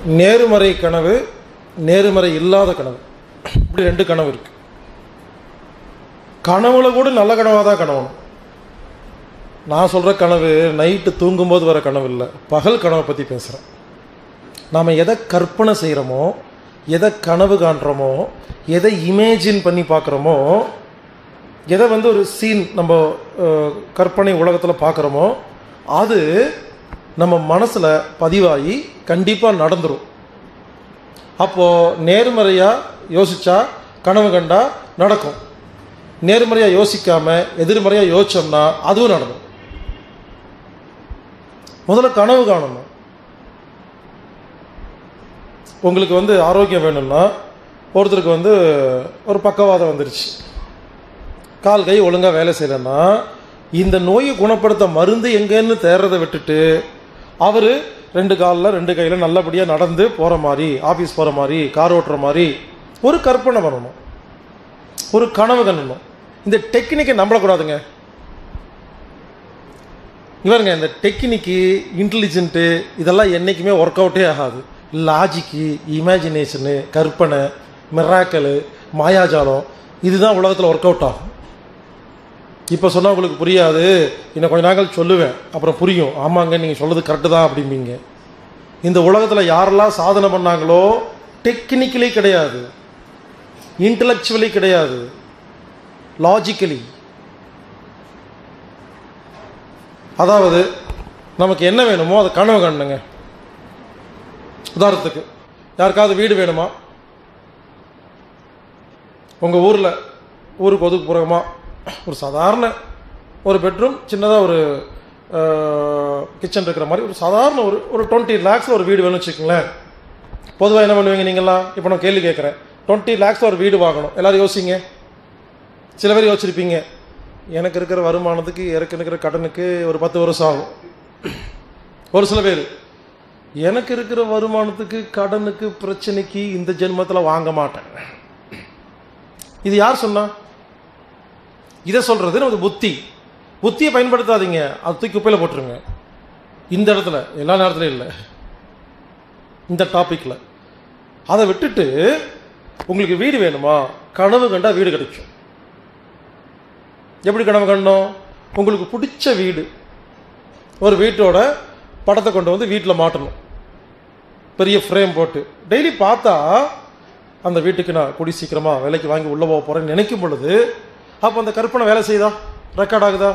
நேர்மறை கனவு நேர்மறை இல்லாத கனவு இப்படி ரெண்டு கனவு இருக்கு கனவுல கூட நல்ல கனவாக தான் கனவணும் நான் சொல்கிற கனவு நைட்டு தூங்கும்போது வர கனவு இல்லை பகல் கனவை பற்றி பேசுகிறேன் நாம் எதை கற்பனை செய்கிறோமோ எதை கனவு காண்றோமோ எதை இமேஜின் பண்ணி பார்க்குறோமோ எதை வந்து ஒரு சீன் நம்ம அஹ், கற்பனை உலகத்தில் பார்க்குறோமோ அது நம்ம மனசில் பதிவாகி கண்டிப்பாக நடந்துரும் அப்போது நேர்மறையாக யோசிச்சா கனவு கண்டா நடக்கும் நேர்மறையாக யோசிக்காமல் எதிர்மறையாக யோசிச்சோம்னா அதுவும் நடக்கும் முதல்ல கனவு காணணும் உங்களுக்கு வந்து ஆரோக்கியம் வேணும்னா ஒருத்தருக்கு வந்து ஒரு பக்கவாதம் வந்துருச்சு கால் கை ஒழுங்காக வேலை செய்யலைன்னா இந்த நோயை குணப்படுத்த மருந்து எங்கன்னு தேடுறதை விட்டுட்டு அவர் ரெண்டு காலில் ரெண்டு கையில் நல்லபடியாக நடந்து போகிற மாதிரி ஆஃபீஸ் போகிற மாதிரி கார் ஓட்டுற மாதிரி ஒரு கற்பனை பண்ணணும் ஒரு கனவு கண்ணணும் இந்த டெக்னிக்கை நம்பக்கூடாதுங்க இவருங்க இந்த டெக்னிக்கு இன்டெலிஜென்ட்டு இதெல்லாம் என்றைக்குமே ஒர்க் அவுட்டே ஆகாது லாஜிக்கு இமேஜினேஷனு கற்பனை மிராக்கலு மாயாஜாலம் இதுதான் உலகத்தில் ஒர்க் அவுட் ஆகும் இப்போ சொன்னால் உங்களுக்கு புரியாது இன்னும் கொஞ்ச நாங்கள் சொல்லுவேன் அப்புறம் புரியும் ஆமாங்க நீங்கள் சொல்றது கரெக்டு தான் அப்படிம்பீங்க இந்த உலகத்தில் யாரெல்லாம் சாதனை பண்ணாங்களோ டெக்னிக்கலி கிடையாது இன்டலெக்சுவலி கிடையாது லாஜிக்கலி அதாவது நமக்கு என்ன வேணுமோ அதை கனவு காணுங்க உதாரணத்துக்கு யாருக்காவது வீடு வேணுமா உங்கள் ஊரில் ஊருக்கு ஒதுக்குப்புறமா ஒரு சாதாரண ஒரு பெட்ரூம் சின்னதாக ஒரு கிச்சன் இருக்கிற மாதிரி ஒரு சாதாரண ஒரு ஒரு டுவெண்ட்டி லேக்ஸில் ஒரு வீடு வேணும்னு வச்சுக்கோங்களேன் பொதுவாக என்ன பண்ணுவீங்க நீங்களாம் இப்போ நான் கேள்வி கேட்குறேன் டுவெண்ட்டி லேக்ஸில் ஒரு வீடு வாங்கணும் எல்லாரும் யோசிங்க சில பேர் யோசிச்சிருப்பீங்க எனக்கு இருக்கிற வருமானத்துக்கு எனக்கு இருக்கிற கடனுக்கு ஒரு பத்து வருஷம் ஆகும் ஒரு சில பேர் எனக்கு இருக்கிற வருமானத்துக்கு கடனுக்கு பிரச்சனைக்கு இந்த ஜென்மத்தில் வாங்க மாட்டேன் இது யார் சொன்னா இதை சொல்றது நமக்கு புத்தி புத்தியை பயன்படுத்தாதீங்க அது தூக்கி குப்பையில் போட்டுருங்க இந்த இடத்துல எல்லா நேரத்துலையும் இல்லை இந்த டாபிக்ல அதை விட்டுட்டு உங்களுக்கு வீடு வேணுமா கனவு கண்டா வீடு கிடைக்கும் எப்படி கனவு கண்டோம் உங்களுக்கு பிடிச்ச வீடு ஒரு வீட்டோட படத்தை கொண்டு வந்து வீட்டில் மாட்டணும் பெரிய ஃப்ரேம் போட்டு டெய்லி பார்த்தா அந்த வீட்டுக்கு நான் குடி சீக்கிரமாக வேலைக்கு வாங்கி உள்ளே போக போகிறேன்னு நினைக்கும் பொழுது அப்போ அந்த கற்பனை வேலை செய்யுதா ரெக்கார்ட் ஆகுதா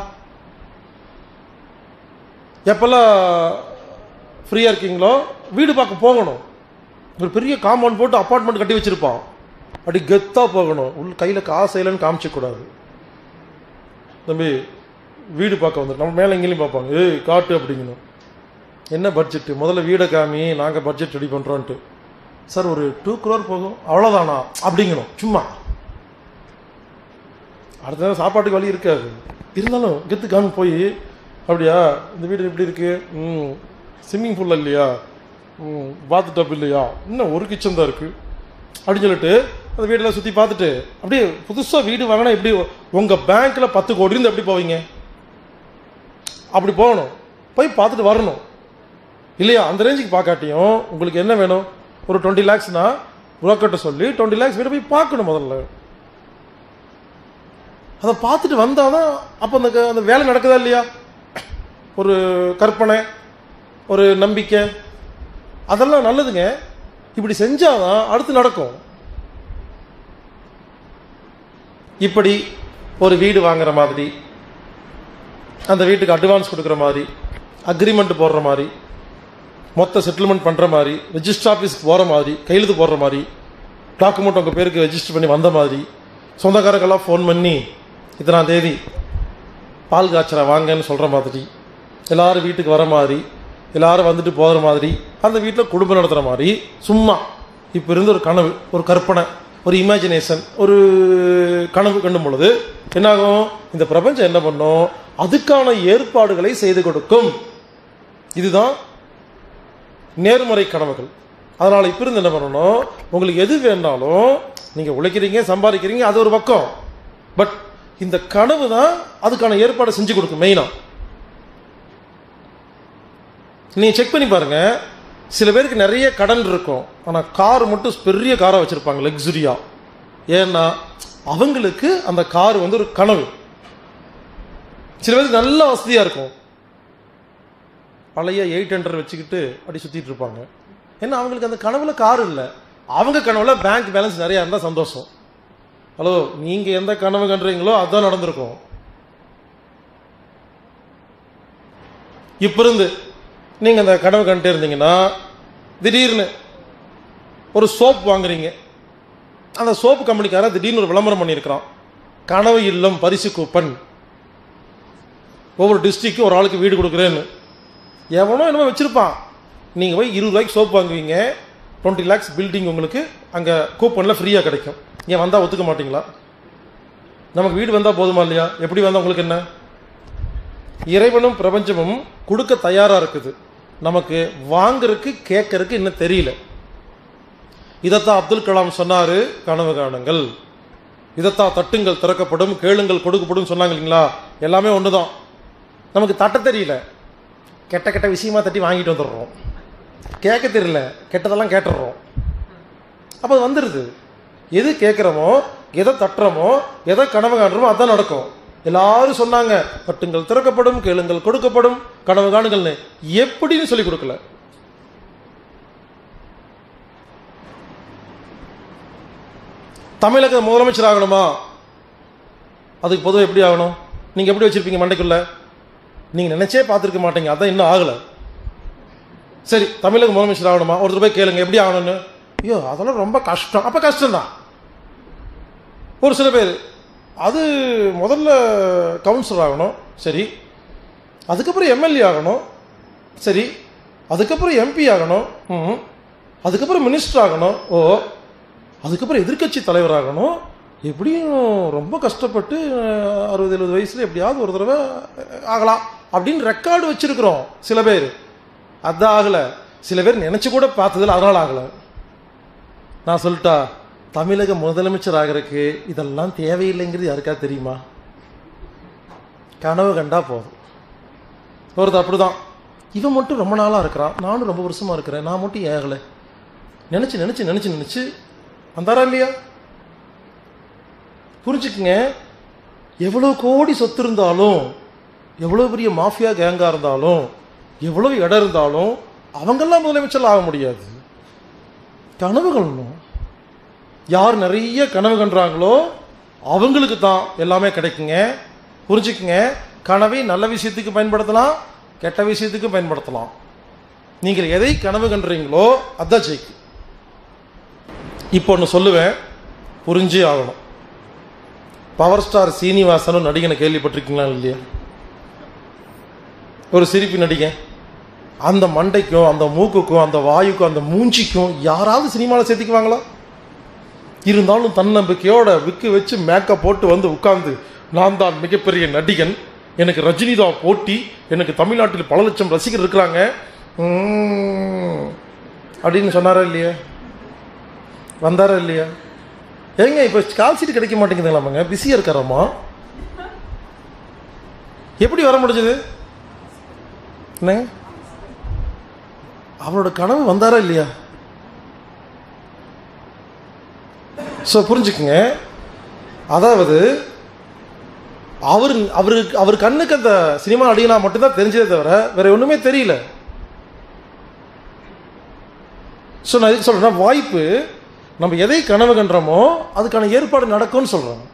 எப்பெல்லாம் ஃப்ரீயாக இருக்கீங்களோ வீடு பார்க்க போகணும் ஒரு பெரிய காம்பவுண்ட் போட்டு அப்பார்ட்மெண்ட் கட்டி வச்சிருப்பான் அப்படி கெத்தாக போகணும் உள்ள கையில் காசு இல்லைன்னு காமிச்சக்கூடாது தம்பி வீடு பார்க்க வந்துடும் நம்ம மேலே எங்கேயும் பார்ப்பாங்க ஏய் காட்டு அப்படிங்கணும் என்ன பட்ஜெட்டு முதல்ல வீடை காமி நாங்கள் பட்ஜெட் ரெடி பண்ணுறோன்ட்டு சார் ஒரு டூ க்ரோர் போகும் அவ்வளோதானா அப்படிங்கணும் சும்மா அடுத்த நேரம் சாப்பாட்டுக்கு வழி இருக்காது இருந்தாலும் கெத்து காமி போய் அப்படியா இந்த வீடு எப்படி இருக்கு ம் ஸ்விம்மிங் பூல் இல்லையா ம் பாத்து டப் இல்லையா இன்னும் ஒரு கிச்சன் தான் இருக்கு அப்படின்னு சொல்லிட்டு அந்த வீடெல்லாம் சுற்றி பார்த்துட்டு அப்படியே புதுசாக வீடு வாங்கினா எப்படி உங்கள் பேங்க்கில் பத்து கோடி இருந்து எப்படி போவீங்க அப்படி போகணும் போய் பார்த்துட்டு வரணும் இல்லையா அந்த ரேஞ்சுக்கு பார்க்காட்டியும் உங்களுக்கு என்ன வேணும் ஒரு டுவெண்ட்டி லேக்ஸ்னா புரோக்கர்ட்ட சொல்லி டுவெண்ட்டி லேக்ஸ் வீடு போய் பார்க்கணும் முதல்ல அதை பார்த்துட்டு வந்தாதான் அப்போ அந்த க- அந்த வேலை நடக்குதா இல்லையா ஒரு கற்பனை ஒரு நம்பிக்கை அதெல்லாம் நல்லதுங்க இப்படி செஞ்சாதான் அடுத்து நடக்கும் இப்படி ஒரு வீடு வாங்குற மாதிரி அந்த வீட்டுக்கு அட்வான்ஸ் கொடுக்குற மாதிரி அக்ரிமெண்ட் போடுற மாதிரி மொத்த செட்டில்மெண்ட் பண்ணுற மாதிரி ரெஜிஸ்டர் ஆஃபீஸ்க்கு போகிற மாதிரி கையெழுத்து போடுற மாதிரி டாக்குமெண்ட் உங்கள் பேருக்கு ரெஜிஸ்டர் பண்ணி வந்த மாதிரி சொந்தக்காரங்கெல்லாம் ஃபோன் பண்ணி இத்தனாம் தேதி பால் காய்ச்சற வாங்கன்னு சொல்கிற மாதிரி எல்லாரும் வீட்டுக்கு வர மாதிரி எல்லாரும் வந்துட்டு போகிற மாதிரி அந்த வீட்டில் குடும்பம் நடத்துகிற மாதிரி சும்மா இப்போ இருந்து ஒரு கனவு ஒரு கற்பனை ஒரு இமேஜினேஷன் ஒரு கனவு கண்டும் பொழுது என்னாகும் இந்த பிரபஞ்சம் என்ன பண்ணும் அதுக்கான ஏற்பாடுகளை செய்து கொடுக்கும் இதுதான் நேர்மறை கனவுகள் அதனால் இப்போ இருந்து என்ன பண்ணணும் உங்களுக்கு எது வேணாலும் நீங்கள் உழைக்கிறீங்க சம்பாதிக்கிறீங்க அது ஒரு பக்கம் பட் இந்த கனவு தான் அதுக்கான ஏற்பாடு செஞ்சு கொடுக்கும் மெயினாக நீங்கள் செக் பண்ணி பாருங்க சில பேருக்கு நிறைய கடன் இருக்கும் ஆனால் கார் மட்டும் பெரிய காராக வச்சுருப்பாங்க லக்ஸுரியா ஏன்னா அவங்களுக்கு அந்த கார் வந்து ஒரு கனவு சில பேருக்கு நல்ல வசதியாக இருக்கும் பழைய எயிட் ஹண்ட்ரட் வச்சுக்கிட்டு அப்படி சுற்றிட்டு இருப்பாங்க ஏன்னா அவங்களுக்கு அந்த கனவுல கார் இல்லை அவங்க கனவுல பேங்க் பேலன்ஸ் நிறையா இருந்தால் சந்தோஷம் ஹலோ நீங்கள் எந்த கனவு கண்டுறீங்களோ அதுதான் நடந்திருக்கும் இப்போ இருந்து நீங்கள் அந்த கனவு கண்டுட்டே இருந்தீங்கன்னா திடீர்னு ஒரு சோப் வாங்குறீங்க அந்த சோப்பு கம்பெனிக்காரன் திடீர்னு ஒரு விளம்பரம் பண்ணியிருக்கிறான் கனவு இல்லம் பரிசு கூப்பன் ஒவ்வொரு டிஸ்ட்ரிக்ட்க்கும் ஒரு ஆளுக்கு வீடு கொடுக்குறேன்னு எவனோ என்னமோ வச்சுருப்பான் நீங்கள் போய் இருபது ரூபாய்க்கு சோப் வாங்குவீங்க டுவெண்ட்டி லேக்ஸ் பில்டிங் உங்களுக்கு அங்கே கூப்பனில் ஃப்ரீயாக கிடைக்கும் ஏன் வந்தால் ஒத்துக்க மாட்டீங்களா நமக்கு வீடு வந்தால் போதுமா இல்லையா எப்படி வந்தால் உங்களுக்கு என்ன இறைவனும் பிரபஞ்சமும் கொடுக்க தயாராக இருக்குது நமக்கு வாங்குறதுக்கு கேட்கறதுக்கு இன்னும் தெரியல இதைத்தான் அப்துல் கலாம் சொன்னார் கனவு காணுங்கள் இதைத்தான் தட்டுங்கள் திறக்கப்படும் கேளுங்கள் கொடுக்கப்படும் சொன்னாங்க இல்லைங்களா எல்லாமே ஒன்று தான் நமக்கு தட்ட தெரியல கெட்ட கெட்ட விஷயமா தட்டி வாங்கிட்டு வந்துடுறோம் கேட்க தெரியல கெட்டதெல்லாம் கேட்டுடுறோம் அப்போ அது வந்துடுது எது கேட்குறோமோ எதை தட்டுறோமோ எதை கனவு காணுறோமோ அதான் நடக்கும் எல்லாரும் சொன்னாங்க தட்டுங்கள் திறக்கப்படும் கேளுங்கள் கொடுக்கப்படும் கனவு காணுங்கள்னு எப்படின்னு சொல்லி கொடுக்கல தமிழக முதலமைச்சர் ஆகணுமா அதுக்கு பொதுவாக எப்படி ஆகணும் நீங்கள் எப்படி வச்சுருப்பீங்க மண்டைக்குள்ள நீங்கள் நினச்சே பார்த்துருக்க மாட்டீங்க அதான் இன்னும் ஆகலை சரி தமிழக முதலமைச்சர் ஆகணுமா ஒருத்தர் போய் கேளுங்க எப்படி ஆகணும்னு ஐயோ அதெல்லாம் ரொம்ப கஷ்டம் அப்போ கஷ்டம்தான் ஒரு சில பேர் அது முதல்ல கவுன்சிலர் ஆகணும் சரி அதுக்கப்புறம் எம்எல்ஏ ஆகணும் சரி அதுக்கப்புறம் எம்பி ஆகணும் ம் அதுக்கப்புறம் மினிஸ்டர் ஆகணும் ஓ அதுக்கப்புறம் எதிர்க்கட்சி தலைவர் ஆகணும் எப்படியும் ரொம்ப கஷ்டப்பட்டு அஹ், அறுபது எழுபது வயசில் எப்படியாவது ஒரு தடவை அஹ், ஆகலாம் அப்படின்னு ரெக்கார்டு வச்சிருக்கிறோம் சில பேர் அதான் ஆகலை சில பேர் நினச்சி கூட பார்த்ததில்ல அதனால் ஆகலை நான் சொல்லிட்டா தமிழக முதலமைச்சர் ஆகிறதுக்கு இதெல்லாம் தேவையில்லைங்கிறது யாருக்கா தெரியுமா கனவு கண்டா போதும் ஒருத்தர் அப்படிதான் இவன் மட்டும் ரொம்ப நாளாக இருக்கிறான் நானும் ரொம்ப வருஷமாக இருக்கிறேன் நான் மட்டும் ஏகலை நினச்சி நினச்சி நினச்சி நினச்சி வந்தாரா இல்லையா புரிஞ்சுக்குங்க எவ்வளோ கோடி சொத்து இருந்தாலும் எவ்வளோ பெரிய மாஃபியா கேங்காக இருந்தாலும் எவ்வளோ இடம் இருந்தாலும் அவங்கெல்லாம் முதலமைச்சர் ஆக முடியாது கனவு கண்டணும் யார் நிறைய கனவு கண்டுறாங்களோ அவங்களுக்கு தான் எல்லாமே கிடைக்குங்க புரிஞ்சுக்குங்க கனவை நல்ல விஷயத்துக்கு பயன்படுத்தலாம் கெட்ட விஷயத்துக்கும் பயன்படுத்தலாம் நீங்கள் எதை கனவு கண்டுறீங்களோ அதான் ஜெயிக்கும் இப்போ ஒன்று சொல்லுவேன் புரிஞ்சே ஆகணும் பவர் ஸ்டார் சீனிவாசனும் நடிகனை கேள்விப்பட்டிருக்கீங்களா இல்லையா ஒரு சிரிப்பு நடிகன் அந்த மண்டைக்கும் அந்த மூக்குக்கும் அந்த வாயுக்கும் அந்த மூஞ்சிக்கும் யாராவது சினிமாவில் சேர்த்துக்குவாங்களா இருந்தாலும் தன்னம்பிக்கையோட விக்கு வச்சு மேக்கப் போட்டு வந்து உட்கார்ந்து நான் தான் மிகப்பெரிய நடிகன் எனக்கு ரஜினி தான் போட்டி எனக்கு தமிழ்நாட்டில் பல லட்சம் ரசிகர் இருக்கிறாங்க உம், அப்படின்னு சொன்னாரா இல்லையா வந்தாரா இல்லையா ஏங்க இப்போ கால் சீட்டு கிடைக்க மாட்டேங்குதுங்களாமாங்க பிஸியாக இருக்காராமா எப்படி வர முடிஞ்சது என்னங்க அவரோட கனவு வந்தாரா இல்லையா ஸோ புரிஞ்சுக்குங்க அதாவது அவர் அவருக்கு அவர் கண்ணுக்கு அந்த சினிமா நடிகனா மட்டும்தான் தெரிஞ்சதே தவிர வேற ஒன்றுமே தெரியல ஸோ நான் எதுக்கு சொல்கிறேன்னா வாய்ப்பு நம்ம எதை கனவு கண்டுறோமோ அதுக்கான ஏற்பாடு நடக்கும்னு சொல்கிறோம்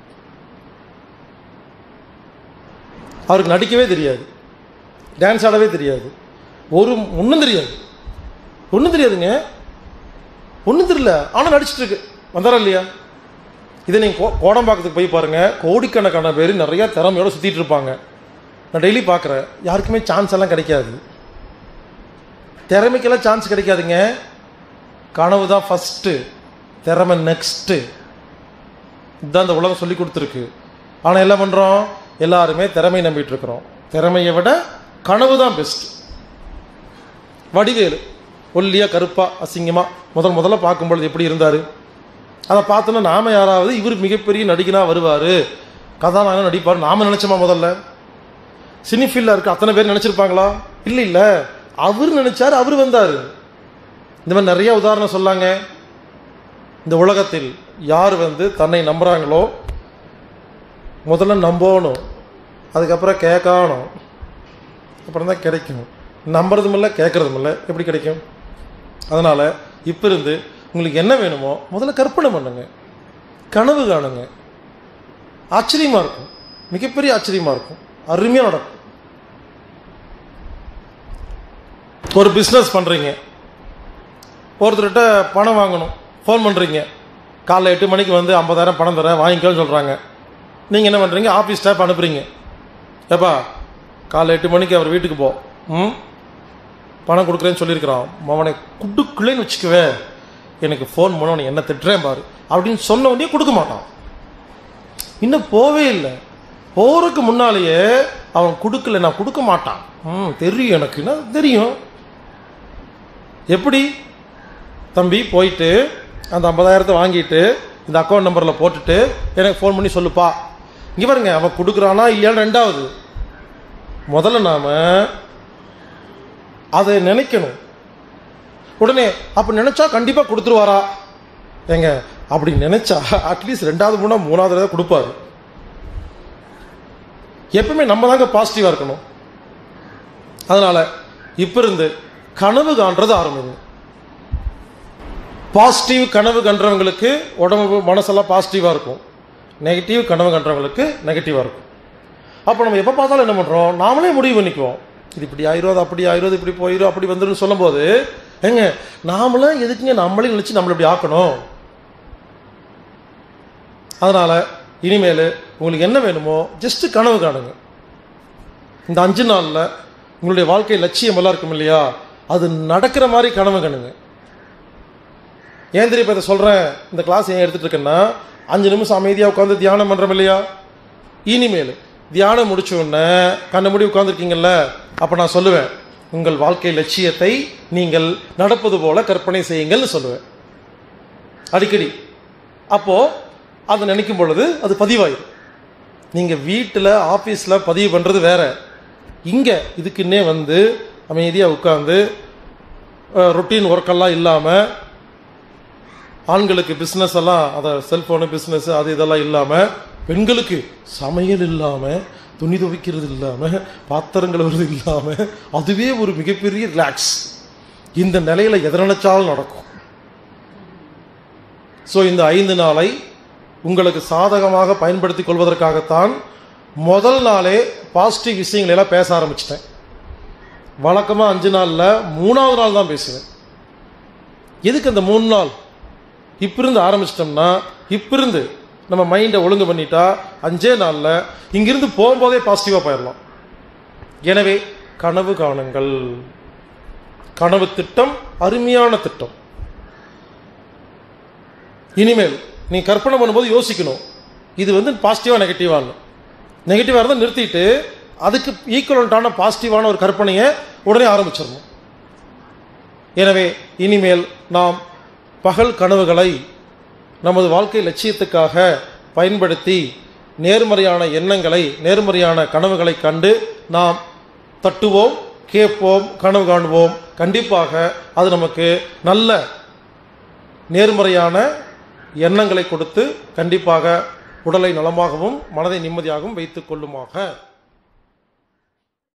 அவருக்கு நடிக்கவே தெரியாது டான்ஸ் ஆடவே தெரியாது ஒரு ஒன்றும் தெரியாது ஒன்றும் தெரியாதுங்க ஒன்றும் தெரியல ஆனால் நடிச்சிட்டு இருக்கு வந்தாரா இல்லையா இதை நீங்கள் கோ கோடம்பாக்கத்துக்கு போய் பாருங்கள் கோடிக்கணக்கான பேர் நிறையா திறமையோட சுற்றிட்டு இருப்பாங்க நான் டெய்லி பார்க்குறேன் யாருக்குமே சான்ஸ் எல்லாம் கிடைக்காது திறமைக்கெல்லாம் சான்ஸ் கிடைக்காதுங்க கனவு தான் ஃபஸ்ட்டு திறமை நெக்ஸ்ட்டு இதுதான் இந்த உலகம் சொல்லி கொடுத்துருக்கு ஆனால் என்ன பண்ணுறோம் எல்லாருமே திறமை நம்பிட்டு இருக்கிறோம் திறமையை விட கனவு தான் பெஸ்ட் வடிவேலு ஒல்லியா கருப்பா அசிங்கமா முதல் முதல்ல பார்க்கும்பொழுது எப்படி இருந்தார் அதை பார்த்தோன்னா நாம யாராவது இவர் மிகப்பெரிய நடிகனா வருவார் கதாநாயகன் நடிப்பார் நாம நினைச்சோமா முதல்ல சினிஃபீல்டில் இருக்க அத்தனை பேர் நினைச்சிருப்பாங்களா இல்லை இல்லை அவர் நினைச்சாரு அவர் வந்தார் இந்த மாதிரி நிறைய உதாரணம் சொல்லாங்க இந்த உலகத்தில் யார் வந்து தன்னை நம்புகிறாங்களோ முதல்ல நம்பணும் அதுக்கப்புறம் கேட்கணும் அப்புறம் தான் கிடைக்கும் நம்புறதும் இல்லை கேட்குறதும் இல்லை எப்படி கிடைக்கும் அதனால் இப்போ இருந்து உங்களுக்கு என்ன வேணுமோ முதல்ல கற்பனை பண்ணுங்க கனவு காணுங்க ஆச்சரியமாக இருக்கும் மிகப்பெரிய ஆச்சரியமாக இருக்கும் அருமையாக நடக்கும் ஒரு பிஸ்னஸ் பண்ணுறீங்க ஒருத்தர்கிட்ட பணம் வாங்கணும் ஃபோன் பண்ணுறீங்க காலைல எட்டு மணிக்கு வந்து ஐம்பதாயிரம் பணம் தரேன் வாங்கிக்கோன்னு சொல்கிறாங்க நீங்கள் என்ன பண்ணுறீங்க ஆஃபீஸ் ஸ்டாஃப் அனுப்புகிறீங்க ஏப்பா காலைல எட்டு மணிக்கு அவர் வீட்டுக்கு போ ம் பணம் கொடுக்குறேன்னு சொல்லியிருக்கிறான் அவனை குடுக்குள்ளேன்னு வச்சுக்குவே எனக்கு ஃபோன் பண்ண உனக்கு என்ன திட்டுறேன் பாரு அப்படின்னு சொன்ன உடனே கொடுக்க மாட்டான் இன்னும் போவே இல்லை போகிறதுக்கு முன்னாலேயே அவன் கொடுக்கல நான் கொடுக்க மாட்டான் ம் தெரியும் எனக்குன்னா தெரியும் எப்படி தம்பி போயிட்டு அந்த ஐம்பதாயிரத்தை வாங்கிட்டு இந்த அக்கௌண்ட் நம்பரில் போட்டுட்டு எனக்கு ஃபோன் பண்ணி சொல்லுப்பா இங்கே பாருங்க அவன் கொடுக்குறானா இல்லையான்னு ரெண்டாவது முதல்ல நாம அதை நினைக்கணும் உடனே அப்போ நினைச்சா கண்டிப்பாக கொடுத்துருவாரா ஏங்க அப்படி நினைச்சா அட்லீஸ்ட் ரெண்டாவது மூணா மூணாவது தடவை கொடுப்பாரு எப்பவுமே நம்ம தாங்க பாசிட்டிவாக இருக்கணும் அதனால இப்போ இருந்து கனவு காண்றது ஆரம்பிங்க பாசிட்டிவ் கனவு கன்றவங்களுக்கு உடம்பு மனசெல்லாம் பாசிட்டிவாக இருக்கும் நெகட்டிவ் கனவு கன்றவங்களுக்கு நெகட்டிவாக இருக்கும் அப்போ நம்ம எப்போ பார்த்தாலும் என்ன பண்ணுறோம் நாமளே முடிவு பண்ணிக்குவோம் இது இப்படி ஆயிரும் அது அப்படி ஆயிரும் இது இப்படி போயிடும் அப்படி வந்துடும் சொல்லும்போது ஏங்க நாமளே எதுக்குங்க நம்மளே நினச்சி நம்மளை இப்படி ஆக்கணும் அதனால் இனிமேல் உங்களுக்கு என்ன வேணுமோ ஜஸ்ட் கனவு காணுங்க இந்த அஞ்சு நாளில் உங்களுடைய வாழ்க்கை லட்சியம் எல்லாம் இருக்கும் இல்லையா அது நடக்கிற மாதிரி கனவு காணுங்க ஏன் தெரியும் இப்போ இதை சொல்கிறேன் இந்த கிளாஸ் ஏன் எடுத்துகிட்டு இருக்கேன்னா அஞ்சு நிமிஷம் அமைதியாக உட்காந்து தியானம் பண்ணுறோம் இல்லையா இனிமேல் தியானம் முடிச்ச உடனே கண்ணை மூடி உட்காந்துருக்கீங்கல்ல அப்போ நான் சொல்லுவேன் உங்கள் வாழ்க்கை லட்சியத்தை நீங்கள் நடப்பது போல கற்பனை செய்யுங்கள்னு சொல்லுவேன் அடிக்கடி அப்போது அதை நினைக்கும் பொழுது அது பதிவாயிடும் நீங்கள் வீட்டில் ஆஃபீஸில் பதிவு பண்ணுறது வேற இங்கே இதுக்குன்னே வந்து அமைதியாக உட்காந்து ரொட்டீன் ஒர்க்கெல்லாம் இல்லாமல் ஆண்களுக்கு பிஸ்னஸ் எல்லாம் அதை செல்ஃபோனு பிஸ்னஸ் அது இதெல்லாம் இல்லாமல் பெண்களுக்கு சமையல் இல்லாமல் துணி துவைக்கிறது இல்லாமல் பாத்திரம் கழுவுறது இல்லாமல் அதுவே ஒரு மிகப்பெரிய ரிலாக்ஸ் இந்த நிலையில் எதை நினைச்சாலும் நடக்கும் ஸோ இந்த ஐந்து நாளை உங்களுக்கு சாதகமாக பயன்படுத்தி கொள்வதற்காகத்தான் முதல் நாளே பாசிட்டிவ் விஷயங்களை எல்லாம் பேச ஆரம்பிச்சிட்டேன் வழக்கமாக அஞ்சு நாளில் மூணாவது நாள் தான் பேசுவேன் எதுக்கு அந்த மூணு நாள் இப்பிருந்து ஆரம்பிச்சிட்டோம்னா இப்பிருந்து நம்ம மைண்டை ஒழுங்கு பண்ணிட்டா அஞ்சே நாளில் இங்கிருந்து போகும்போதே பாசிட்டிவாக போயிடலாம் எனவே கனவு காணுங்கள் கனவு திட்டம் அருமையான திட்டம் இனிமேல் நீ கற்பனை பண்ணும்போது யோசிக்கணும் இது வந்து பாசிட்டிவாக நெகட்டிவான்னு நெகட்டிவாக இருந்தால் நிறுத்திட்டு அதுக்கு ஈக்குவலண்ட்டான பாசிட்டிவான ஒரு கற்பனையை உடனே ஆரம்பிச்சிடணும் எனவே இனிமேல் நாம் பகல் கனவுகளை நமது வாழ்க்கை லட்சியத்துக்காக பயன்படுத்தி நேர்மறையான எண்ணங்களை நேர்மறையான கனவுகளை கண்டு நாம் தட்டுவோம் கேட்போம் கனவு காணுவோம் கண்டிப்பாக அது நமக்கு நல்ல நேர்மறையான எண்ணங்களை கொடுத்து கண்டிப்பாக உடலை நலமாகவும் மனதை நிம்மதியாகவும் வைத்துக் கொள்ளுமாக